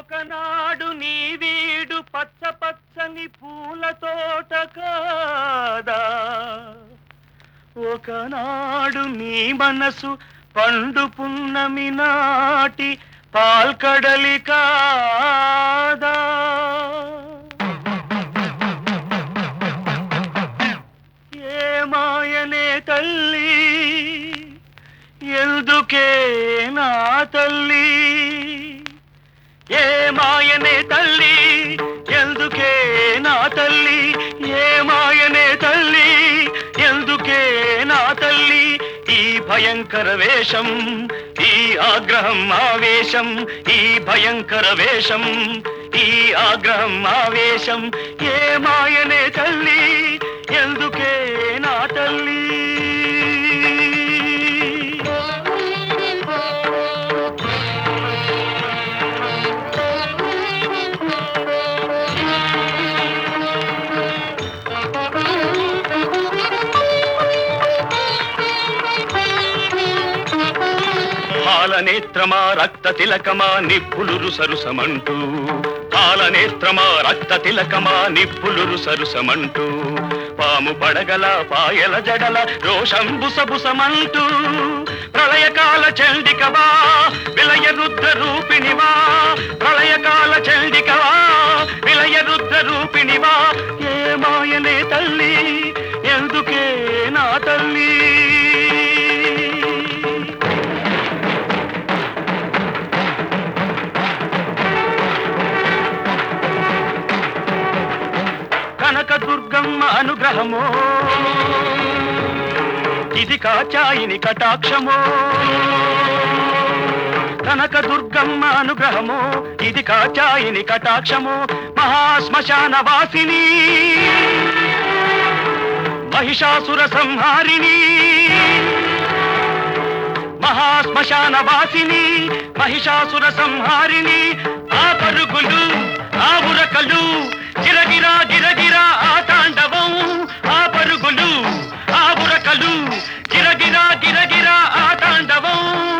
ఒకనాడు నీ వీడు పచ్చ పచ్చని పూల తోట కాదా ఒకనాడు నీ మనసు పండు పున్నమి నాటి పాల్కడలి కాదా ఏ మాయనే తల్లి ఎందుకే నా తల్లి ఏ మాయనే తల్లి ఎందుకే నా తల్లి ఏ మాయనే తల్లి ఎందుకే నా తల్లి ఈ భయంకర వేషం ఈ ఆగ్రహం ఆవేశం ఈ భయంకర వేషం ఈ ఆగ్రహం ఆవేశం ఏ మాయనే తల్లి ఎందుకే నా తల్లి పాలనేత్రమా రక్త తిలకమా నిప్పులురు సరుసమంటూ పాలనేత్రమా రక్త తిలకమా నిప్పులురు సరుసమంటూ పాము పడగల పాయల జడల రోషం బుసబుసమంటూ ప్రళయకాల చండికవా విలయ రుద్ర రూపిణివా ప్రళయకాల చండికవా విలయ రుద్ర రూపిణివా ఏ మాయనే తల్లి ఎందుకే నా తల్లి కనక దుర్గమ్మ అనుగ్రహమో ఇది కాచాయిని కటాక్షమో కనక దుర్గమ్మ అనుగ్రహమో ఇది కాచాయిని కటాక్షమో మహాశ్మశాన వాసిని మహిషాసుర సంహారిణి మహాశ్మశాన వాసిని మహిషాసుర సంహారిణి ఆ పరుగులు ఆ ఉరకలు గిరగిరా గిరగిరా ఆ తాండవం ఆ పరుగులు ఆ ఉరకలు గిరగిరా గిరగిరా ఆ తాండవం